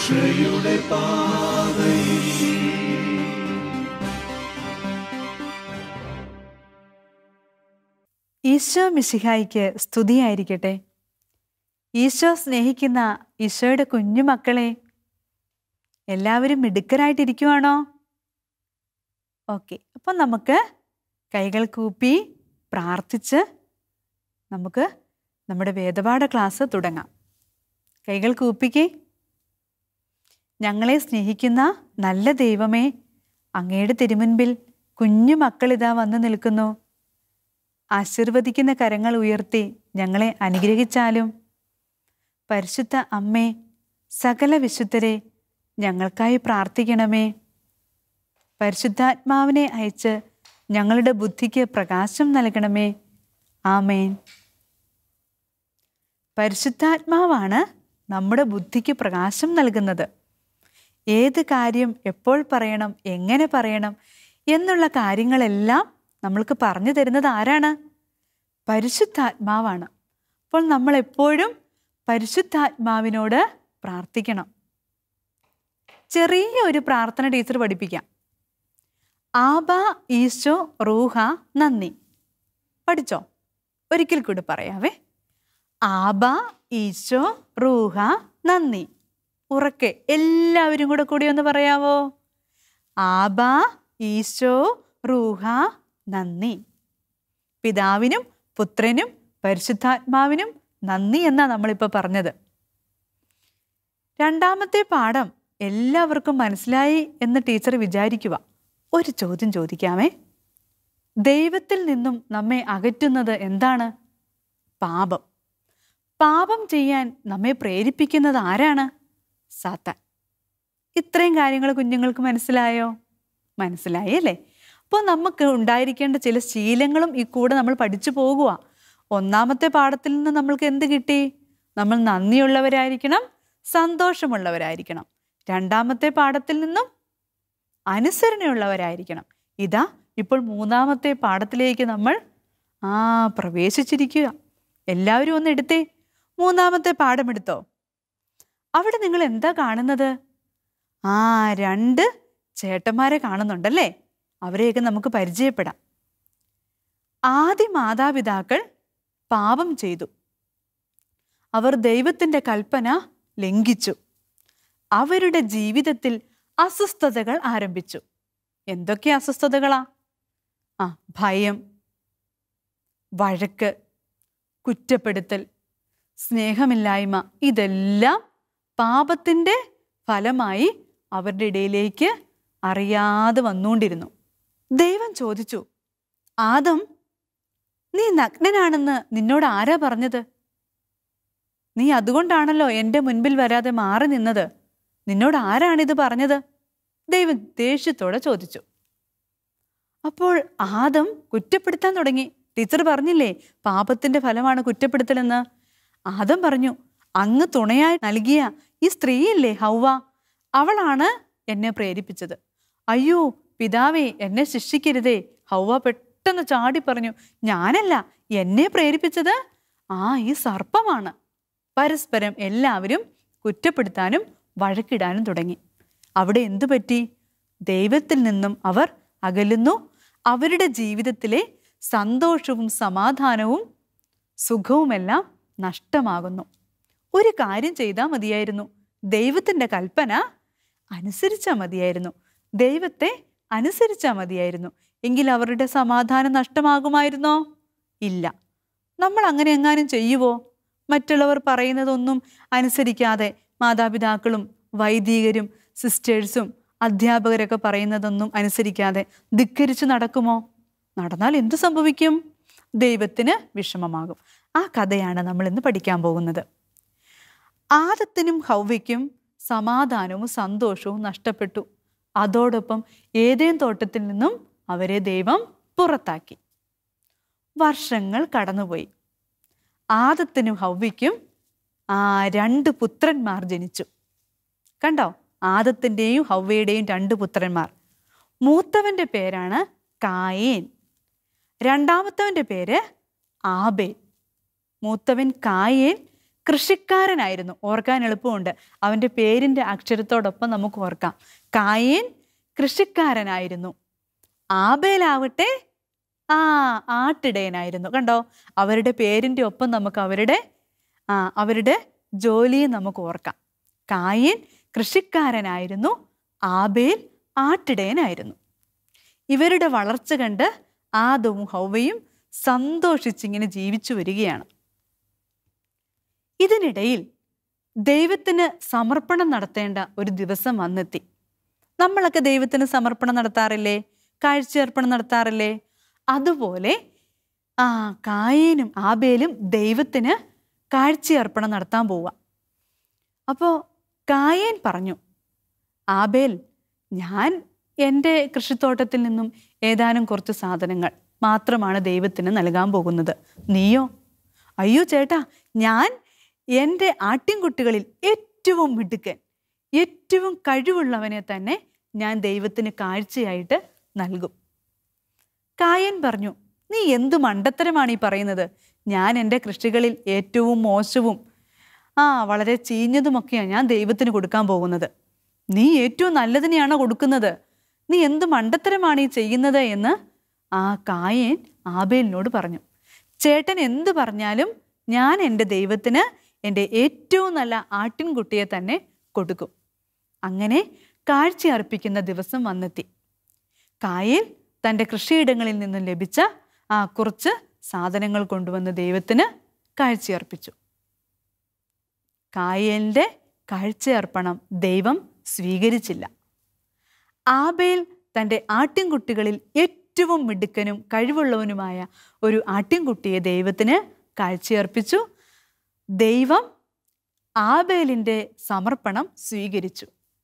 രക്ഷയുടെ പാതയിൽ ഈശോ മിശിഹായിക്ക് സ്തുതിയായിരിക്കട്ടെ ഈശോ സ്നേഹിക്കുന്ന ഈശോയുടെ കുഞ്ഞു മക്കളെ എല്ലാവരും മിടുക്കരായിട്ടിരിക്കുവാണോ ഓക്കെ അപ്പം നമുക്ക് കൈകൾ കൂപ്പി പ്രാർത്ഥിച്ച് നമുക്ക് നമ്മുടെ വേദപാഠ ക്ലാസ് തുടങ്ങാം കൈകൾ കൂപ്പിക്കേ ഞങ്ങളെ സ്നേഹിക്കുന്ന നല്ല ദൈവമേ അങ്ങയുടെ തിരുമുൻപിൽ കുഞ്ഞു മക്കളിതാ വന്നു നിൽക്കുന്നു ആശീർവദിക്കുന്ന കരങ്ങൾ ഉയർത്തി ഞങ്ങളെ അനുഗ്രഹിച്ചാലും പരിശുദ്ധ അമ്മേ സകല വിശുദ്ധരെ ഞങ്ങൾക്കായി പ്രാർത്ഥിക്കണമേ പരിശുദ്ധാത്മാവിനെ അയച്ച് ഞങ്ങളുടെ ബുദ്ധിക്ക് പ്രകാശം നൽകണമേ ആമേൻ പരിശുദ്ധാത്മാവാണ് നമ്മുടെ ബുദ്ധിക്ക് പ്രകാശം നൽകുന്നത് ഏത് കാര്യം എപ്പോൾ പറയണം എങ്ങനെ പറയണം എന്നുള്ള കാര്യങ്ങളെല്ലാം നമ്മൾക്ക് പറഞ്ഞു തരുന്നത് ആരാണ് പരിശുദ്ധാത്മാവാണ് അപ്പോൾ നമ്മൾ എപ്പോഴും പരിശുദ്ധാത്മാവിനോട് പ്രാർത്ഥിക്കണം ചെറിയ ഒരു പ്രാർത്ഥന ടീച്ചർ പഠിപ്പിക്കാം ആബ ഈശോ റൂഹ നന്ദി പഠിച്ചോ ഒരിക്കൽ കൂടി പറയാവേ ആബ ഈശോ റൂഹ നന്ദി ഉറക്കെ എല്ലാവരും കൂടെ കൂടി ഒന്ന് പറയാവോ ആബ ഈശോ റൂഹ നന്ദി പിതാവിനും പുത്രനും പരിശുദ്ധാത്മാവിനും നന്ദി എന്നാ നമ്മളിപ്പോൾ പറഞ്ഞത് രണ്ടാമത്തെ പാഠം എല്ലാവർക്കും മനസ്സിലായി എന്ന് ടീച്ചർ വിചാരിക്കുക ഒരു ചോദ്യം ചോദിക്കാമേ ദൈവത്തിൽ നിന്നും നമ്മെ അകറ്റുന്നത് എന്താണ് പാപം പാപം ചെയ്യാൻ നമ്മെ പ്രേരിപ്പിക്കുന്നത് ആരാണ് സാത്താൻ ഇത്രയും കാര്യങ്ങൾ കുഞ്ഞുങ്ങൾക്ക് മനസ്സിലായോ മനസ്സിലായി അല്ലേ അപ്പോൾ നമുക്ക് ഉണ്ടായിരിക്കേണ്ട ചില ശീലങ്ങളും ഈ കൂടെ നമ്മൾ പഠിച്ചു പോകുക ഒന്നാമത്തെ പാഠത്തിൽ നിന്ന് നമ്മൾക്ക് എന്ത് കിട്ടി നമ്മൾ നന്ദിയുള്ളവരായിരിക്കണം സന്തോഷമുള്ളവരായിരിക്കണം രണ്ടാമത്തെ പാഠത്തിൽ നിന്നും അനുസരണയുള്ളവരായിരിക്കണം ഇതാ ഇപ്പോൾ മൂന്നാമത്തെ പാഠത്തിലേക്ക് നമ്മൾ ആ പ്രവേശിച്ചിരിക്കുക എല്ലാവരും ഒന്ന് എടുത്തേ മൂന്നാമത്തെ പാഠം എടുത്തോ അവിടെ നിങ്ങൾ എന്താ കാണുന്നത് ആ രണ്ട് ചേട്ടന്മാരെ കാണുന്നുണ്ടല്ലേ അവരെയൊക്കെ നമുക്ക് പരിചയപ്പെടാം ആദ്യ മാതാപിതാക്കൾ പാപം ചെയ്തു അവർ ദൈവത്തിൻ്റെ കൽപ്പന ലംഘിച്ചു അവരുടെ ജീവിതത്തിൽ അസ്വസ്ഥതകൾ ആരംഭിച്ചു എന്തൊക്കെ അസ്വസ്ഥതകളാ ആ ഭയം വഴക്ക് കുറ്റപ്പെടുത്തൽ സ്നേഹമില്ലായ്മ ഇതെല്ലാം പാപത്തിൻ്റെ ഫലമായി അവരുടെ ഇടയിലേക്ക് അറിയാതെ വന്നുകൊണ്ടിരുന്നു ദൈവം ചോദിച്ചു ആദം നീ നഗ്നനാണെന്ന് നിന്നോട് ആരാ പറഞ്ഞത് നീ അതുകൊണ്ടാണല്ലോ എൻ്റെ മുൻപിൽ വരാതെ മാറി നിന്നത് നിന്നോട് ആരാണിത് പറഞ്ഞത് ദൈവം ദേഷ്യത്തോടെ ചോദിച്ചു അപ്പോൾ ആദം കുറ്റപ്പെടുത്താൻ തുടങ്ങി ടീച്ചർ പറഞ്ഞില്ലേ പാപത്തിന്റെ ഫലമാണ് കുറ്റപ്പെടുത്തലെന്ന് ആദം പറഞ്ഞു അങ്ങ് തുണയായി നൽകിയ ഈ സ്ത്രീയല്ലേ ഹൗവ അവളാണ് എന്നെ പ്രേരിപ്പിച്ചത് അയ്യോ പിതാവേ എന്നെ ശിക്ഷിക്കരുതേ ഹൗവ പെട്ടെന്ന് ചാടി പറഞ്ഞു ഞാനല്ല എന്നെ പ്രേരിപ്പിച്ചത് ആ ഈ സർപ്പമാണ് പരസ്പരം എല്ലാവരും കുറ്റപ്പെടുത്താനും വഴക്കിടാനും തുടങ്ങി അവിടെ എന്തു പറ്റി ദൈവത്തിൽ നിന്നും അവർ അകലുന്നു അവരുടെ ജീവിതത്തിലെ സന്തോഷവും സമാധാനവും സുഖവുമെല്ലാം നഷ്ടമാകുന്നു ഒരു കാര്യം ചെയ്താൽ മതിയായിരുന്നു ദൈവത്തിൻ്റെ കൽപ്പന അനുസരിച്ചാൽ മതിയായിരുന്നു ദൈവത്തെ അനുസരിച്ചാൽ മതിയായിരുന്നു എങ്കിൽ അവരുടെ സമാധാനം നഷ്ടമാകുമായിരുന്നോ ഇല്ല നമ്മൾ അങ്ങനെ എങ്ങാനും ചെയ്യുവോ മറ്റുള്ളവർ പറയുന്നതൊന്നും അനുസരിക്കാതെ മാതാപിതാക്കളും വൈദികരും സിസ്റ്റേഴ്സും അധ്യാപകരൊക്കെ പറയുന്നതൊന്നും അനുസരിക്കാതെ ധിക്കരിച്ച് നടക്കുമോ നടന്നാൽ എന്തു സംഭവിക്കും ദൈവത്തിന് വിഷമമാകും ആ കഥയാണ് നമ്മൾ ഇന്ന് പഠിക്കാൻ പോകുന്നത് ആദത്തിനും ഹൗവയ്ക്കും സമാധാനവും സന്തോഷവും നഷ്ടപ്പെട്ടു അതോടൊപ്പം ഏതേം തോട്ടത്തിൽ നിന്നും അവരെ ദൈവം പുറത്താക്കി വർഷങ്ങൾ കടന്നുപോയി ആദത്തിനും ഹൗവയ്ക്കും ആ രണ്ട് പുത്രന്മാർ ജനിച്ചു കണ്ടോ ആദത്തിൻ്റെയും ഹൗവയുടെയും രണ്ട് പുത്രന്മാർ മൂത്തവൻ്റെ പേരാണ് കായേൻ രണ്ടാമത്തവൻ്റെ പേര് ആബേൽ മൂത്തവൻ കായേൻ കൃഷിക്കാരനായിരുന്നു ഓർക്കാൻ എളുപ്പമുണ്ട് അവൻ്റെ പേരിൻ്റെ അക്ഷരത്തോടൊപ്പം നമുക്ക് ഓർക്കാം കായേൻ കൃഷിക്കാരനായിരുന്നു ആബേലാവട്ടെ ആ ആട്ടിടയനായിരുന്നു കണ്ടോ അവരുടെ പേരിൻ്റെ ഒപ്പം നമുക്ക് അവരുടെ ആ അവരുടെ ജോലിയും നമുക്ക് ഓർക്കാം കായൻ കൃഷിക്കാരനായിരുന്നു ആബേൽ ആട്ടിടയനായിരുന്നു ഇവരുടെ വളർച്ച കണ്ട് ആദവും ഹൗവയും സന്തോഷിച്ചിങ്ങനെ ജീവിച്ചു വരികയാണ് ഇതിനിടയിൽ ദൈവത്തിന് സമർപ്പണം നടത്തേണ്ട ഒരു ദിവസം വന്നെത്തി നമ്മളൊക്കെ ദൈവത്തിന് സമർപ്പണം നടത്താറില്ലേ കാഴ്ചയർപ്പണം നടത്താറില്ലേ അതുപോലെ ആ കായേനും ആബേലും ദൈവത്തിന് കാഴ്ചയർപ്പണം നടത്താൻ പോവുക അപ്പോൾ കായേൻ പറഞ്ഞു ആബേൽ ഞാൻ എൻ്റെ കൃഷിത്തോട്ടത്തിൽ നിന്നും ഏതാനും കുറച്ച് സാധനങ്ങൾ മാത്രമാണ് ദൈവത്തിന് നൽകാൻ പോകുന്നത് നീയോ അയ്യോ ചേട്ടാ ഞാൻ എൻ്റെ ആട്ടിൻകുട്ടികളിൽ ഏറ്റവും മിടുക്കൻ ഏറ്റവും കഴിവുള്ളവനെ തന്നെ ഞാൻ ദൈവത്തിന് കാഴ്ചയായിട്ട് നൽകും കായൻ പറഞ്ഞു നീ എന്തു മണ്ടത്തരമാണ് ഈ പറയുന്നത് ഞാൻ എൻ്റെ കൃഷികളിൽ ഏറ്റവും മോശവും ആ വളരെ ചീഞ്ഞതുമൊക്കെയാണ് ഞാൻ ദൈവത്തിന് കൊടുക്കാൻ പോകുന്നത് നീ ഏറ്റവും നല്ലതിനെയാണോ കൊടുക്കുന്നത് നീ എന്ത് മണ്ടത്തരമാണ് ഈ ചെയ്യുന്നത് എന്ന് ആ കായേൻ ആബേലിനോട് പറഞ്ഞു ചേട്ടൻ എന്ത് പറഞ്ഞാലും ഞാൻ എൻ്റെ ദൈവത്തിന് എൻ്റെ ഏറ്റവും നല്ല ആട്ടിൻകുട്ടിയെ തന്നെ കൊടുക്കും അങ്ങനെ കാഴ്ച അർപ്പിക്കുന്ന ദിവസം വന്നെത്തി കായേൽ തൻ്റെ കൃഷിയിടങ്ങളിൽ നിന്നും ലഭിച്ച ആ കുറച്ച് സാധനങ്ങൾ കൊണ്ടുവന്ന് ദൈവത്തിന് കാഴ്ചയർപ്പിച്ചു കായേലിൻ്റെ കാഴ്ചയർപ്പണം ദൈവം സ്വീകരിച്ചില്ല ആബേൽ തൻ്റെ ആട്ടിൻകുട്ടികളിൽ ഏറ്റവും മിടുക്കനും കഴിവുള്ളവനുമായ ഒരു ആട്ടിൻകുട്ടിയെ ദൈവത്തിന് കാഴ്ചയർപ്പിച്ചു ദൈവം ആബേലിൻ്റെ സമർപ്പണം സ്വീകരിച്ചു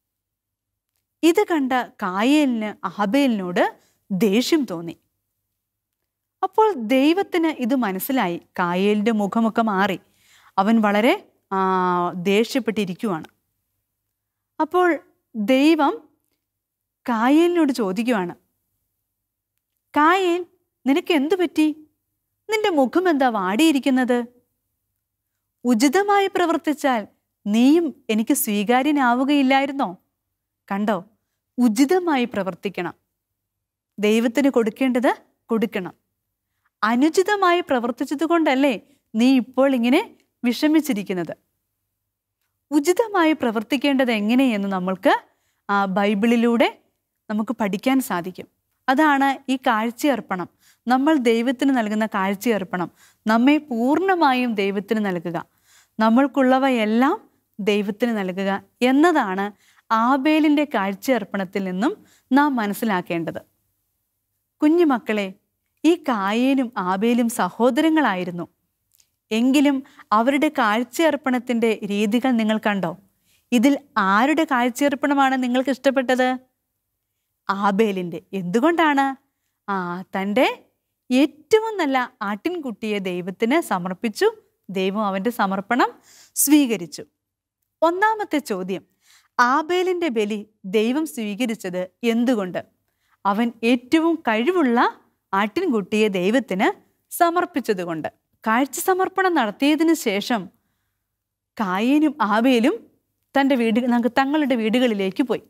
ഇത് കണ്ട കായേലിന് ആബേലിനോട് ദേഷ്യം തോന്നി അപ്പോൾ ദൈവത്തിന് ഇത് മനസ്സിലായി കായേലിൻ്റെ മുഖമൊക്കെ മാറി അവൻ വളരെ ആ, ദേഷ്യപ്പെട്ടിരിക്കുവാണ് അപ്പോൾ ദൈവം കായേലിനോട് ചോദിക്കുവാണ് കായേൽ നിനക്ക് എന്തു പറ്റി നിന്റെ മുഖം എന്താ വാടിയിരിക്കുന്നത് ഉചിതമായി പ്രവർത്തിച്ചാൽ നീയും എനിക്ക് സ്വീകാര്യനാവുകയില്ലായിരുന്നോ കണ്ടോ ഉചിതമായി പ്രവർത്തിക്കണം ദൈവത്തിന് കൊടുക്കേണ്ടത് കൊടുക്കണം അനുചിതമായി പ്രവർത്തിച്ചത് കൊണ്ടല്ലേ നീ ഇപ്പോൾ ഇങ്ങനെ വിഷമിച്ചിരിക്കുന്നത് ഉചിതമായി പ്രവർത്തിക്കേണ്ടത് എങ്ങനെയെന്ന് നമ്മൾക്ക് ആ ബൈബിളിലൂടെ നമുക്ക് പഠിക്കാൻ സാധിക്കും അതാണ് ഈ കാഴ്ചയർപ്പണം നമ്മൾ ദൈവത്തിന് നൽകുന്ന കാഴ്ചയർപ്പണം നമ്മെ പൂർണ്ണമായും ദൈവത്തിന് നൽകുക നമ്മൾക്കുള്ളവയെല്ലാം ദൈവത്തിന് നൽകുക എന്നതാണ് ആബേലിൻ്റെ കാഴ്ചയർപ്പണത്തിൽ നിന്നും നാം മനസ്സിലാക്കേണ്ടത് കുഞ്ഞുമക്കളെ ഈ കായേനും ആബേലും സഹോദരങ്ങളായിരുന്നു എങ്കിലും അവരുടെ കാഴ്ചയർപ്പണത്തിൻ്റെ രീതികൾ നിങ്ങൾ കണ്ടോ ഇതിൽ ആരുടെ കാഴ്ചയർപ്പണമാണ് നിങ്ങൾക്ക് ഇഷ്ടപ്പെട്ടത് ആബേലിൻ്റെ എന്തുകൊണ്ടാണ് ആ തൻ്റെ ഏറ്റവും നല്ല ആട്ടിൻകുട്ടിയെ ദൈവത്തിന് സമർപ്പിച്ചു ദൈവം അവൻ്റെ സമർപ്പണം സ്വീകരിച്ചു ഒന്നാമത്തെ ചോദ്യം ആബേലിൻ്റെ ബലി ദൈവം സ്വീകരിച്ചത് എന്തുകൊണ്ട് അവൻ ഏറ്റവും കഴിവുള്ള ആട്ടിൻകുട്ടിയെ ദൈവത്തിന് സമർപ്പിച്ചതുകൊണ്ട് കാഴ്ച സമർപ്പണം നടത്തിയതിനു ശേഷം കായേനും ആബേലും തൻ്റെ വീട് നങ്ക- തങ്ങളുടെ വീടുകളിലേക്ക് പോയി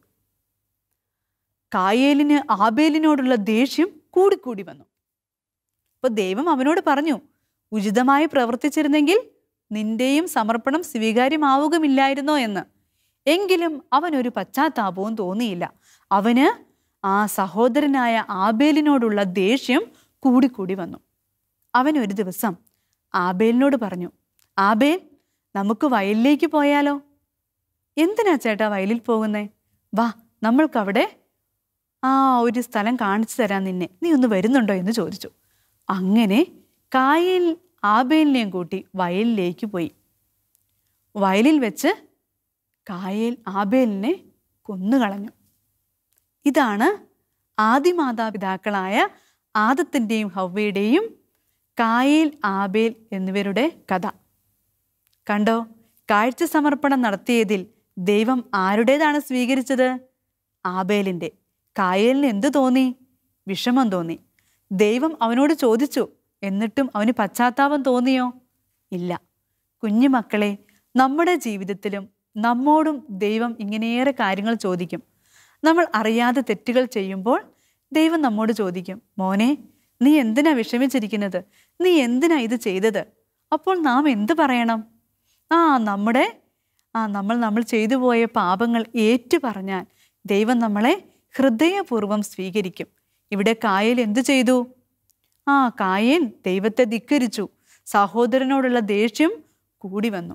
കായേലിന് ആബേലിനോടുള്ള ദേഷ്യം കൂടിക്കൂടി വന്നു അപ്പോൾ ദൈവം അവനോട് പറഞ്ഞു ഉചിതമായി പ്രവർത്തിച്ചിരുന്നെങ്കിൽ നിന്റെയും സമർപ്പണം സ്വീകാര്യമാവുകമില്ലായിരുന്നോ എന്ന് എങ്കിലും അവനൊരു പശ്ചാത്താപവും തോന്നിയില്ല അവന് ആ സഹോദരനായ ആബേലിനോടുള്ള ദേഷ്യം കൂടിക്കൂടി വന്നു അവൻ ഒരു ദിവസം ആബേലിനോട് പറഞ്ഞു ആബേൽ നമുക്ക് വയലിലേക്ക് പോയാലോ എന്തിനാ ചേട്ടാ വയലിൽ പോകുന്നേ വാ നമ്മൾക്കവിടെ ആ ഒരു സ്ഥലം കാണിച്ചു തരാൻ നിന്നെ നീ ഒന്ന് വരുന്നുണ്ടോ എന്ന് ചോദിച്ചു അങ്ങനെ കായൽ ആബേലിനെയും കൂട്ടി വയലിലേക്ക് പോയി വയലിൽ വെച്ച് കായേൽ ആബേലിനെ കൊന്നുകളഞ്ഞു ഇതാണ് ആദിമാതാപിതാക്കളായ ആദത്തിൻ്റെയും ഹവ്വയുടെയും കായേൽ ആബേൽ എന്നിവരുടെ കഥ കണ്ടോ കാഴ്ച സമർപ്പണം നടത്തിയതിൽ ദൈവം ആരുടേതാണ് സ്വീകരിച്ചത് ആബേലിൻ്റെ കായേലിന് എന്തു തോന്നി വിഷമം തോന്നി ദൈവം അവനോട് ചോദിച്ചു എന്നിട്ടും അവന് പശ്ചാത്താപം തോന്നിയോ ഇല്ല കുഞ്ഞുമക്കളെ നമ്മുടെ ജീവിതത്തിലും നമ്മോടും ദൈവം ഇങ്ങനെയേറെ കാര്യങ്ങൾ ചോദിക്കും നമ്മൾ അറിയാതെ തെറ്റുകൾ ചെയ്യുമ്പോൾ ദൈവം നമ്മോട് ചോദിക്കും മോനെ നീ എന്തിനാ വിഷമിച്ചിരിക്കുന്നത് നീ എന്തിനാ ഇത് ചെയ്തത് അപ്പോൾ നാം എന്ത് പറയണം ആ നമ്മുടെ ആ നമ്മൾ നമ്മൾ ചെയ്തു പോയ പാപങ്ങൾ ഏറ്റു പറഞ്ഞാൽ ദൈവം നമ്മളെ ഹൃദയപൂർവ്വം സ്വീകരിക്കും ഇവിടെ കായൽ എന്തു ചെയ്തു ആ കായൻ ദൈവത്തെ ധിക്കരിച്ചു സഹോദരനോടുള്ള ദേഷ്യം കൂടി വന്നു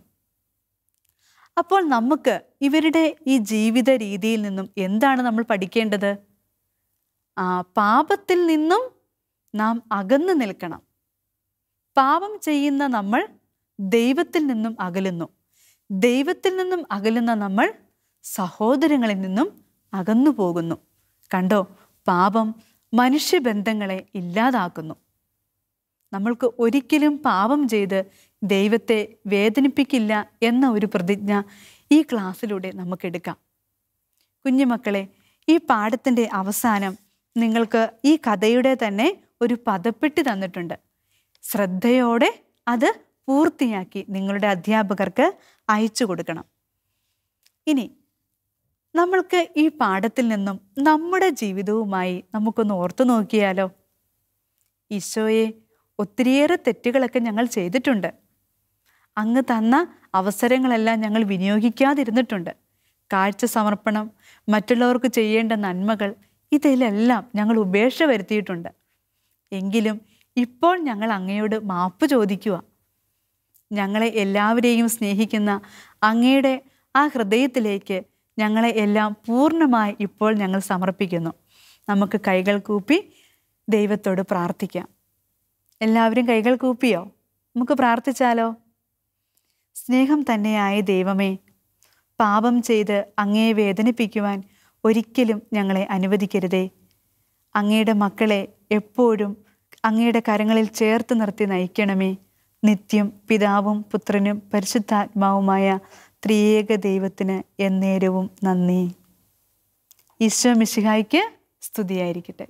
അപ്പോൾ നമുക്ക് ഇവരുടെ ഈ ജീവിത രീതിയിൽ നിന്നും എന്താണ് നമ്മൾ പഠിക്കേണ്ടത് ആ പാപത്തിൽ നിന്നും നാം അകന്നു നിൽക്കണം പാപം ചെയ്യുന്ന നമ്മൾ ദൈവത്തിൽ നിന്നും അകലുന്നു ദൈവത്തിൽ നിന്നും അകലുന്ന നമ്മൾ സഹോദരങ്ങളിൽ നിന്നും അകന്നു പോകുന്നു കണ്ടോ പാപം മനുഷ്യബന്ധങ്ങളെ ഇല്ലാതാക്കുന്നു നമ്മൾക്ക് ഒരിക്കലും പാപം ചെയ്ത് ദൈവത്തെ വേദനിപ്പിക്കില്ല എന്ന ഒരു പ്രതിജ്ഞ ഈ ക്ലാസ്സിലൂടെ നമുക്കെടുക്കാം കുഞ്ഞുമക്കളെ ഈ പാഠത്തിൻ്റെ അവസാനം നിങ്ങൾക്ക് ഈ കഥയുടെ തന്നെ ഒരു പദപ്പെട്ടി തന്നിട്ടുണ്ട് ശ്രദ്ധയോടെ അത് പൂർത്തിയാക്കി നിങ്ങളുടെ അധ്യാപകർക്ക് അയച്ചു കൊടുക്കണം ഇനി നമ്മൾക്ക് ഈ പാഠത്തിൽ നിന്നും നമ്മുടെ ജീവിതവുമായി നമുക്കൊന്ന് ഓർത്തു നോക്കിയാലോ ഈശോയെ ഒത്തിരിയേറെ തെറ്റുകളൊക്കെ ഞങ്ങൾ ചെയ്തിട്ടുണ്ട് അങ്ങ് തന്ന അവസരങ്ങളെല്ലാം ഞങ്ങൾ വിനിയോഗിക്കാതിരുന്നിട്ടുണ്ട് കാഴ്ച സമർപ്പണം മറ്റുള്ളവർക്ക് ചെയ്യേണ്ട നന്മകൾ ഇതിലെല്ലാം ഞങ്ങൾ ഉപേക്ഷ വരുത്തിയിട്ടുണ്ട് എങ്കിലും ഇപ്പോൾ ഞങ്ങൾ അങ്ങയോട് മാപ്പ് ചോദിക്കുക ഞങ്ങളെ എല്ലാവരെയും സ്നേഹിക്കുന്ന അങ്ങയുടെ ആ ഹൃദയത്തിലേക്ക് ഞങ്ങളെ എല്ലാം പൂർണ്ണമായി ഇപ്പോൾ ഞങ്ങൾ സമർപ്പിക്കുന്നു നമുക്ക് കൈകൾ കൂപ്പി ദൈവത്തോട് പ്രാർത്ഥിക്കാം എല്ലാവരും കൈകൾ കൂപ്പിയോ നമുക്ക് പ്രാർത്ഥിച്ചാലോ സ്നേഹം തന്നെയായ ദൈവമേ പാപം ചെയ്ത് അങ്ങയെ വേദനിപ്പിക്കുവാൻ ഒരിക്കലും ഞങ്ങളെ അനുവദിക്കരുതേ അങ്ങയുടെ മക്കളെ എപ്പോഴും അങ്ങയുടെ കരങ്ങളിൽ ചേർത്ത് നിർത്തി നയിക്കണമേ നിത്യം പിതാവും പുത്രനും പരിശുദ്ധാത്മാവുമായ ത്രിയേക ദൈവത്തിന് എന്നേരവും നന്ദി ഈശോ മിശിഹായ്ക്ക് സ്തുതിയായിരിക്കട്ടെ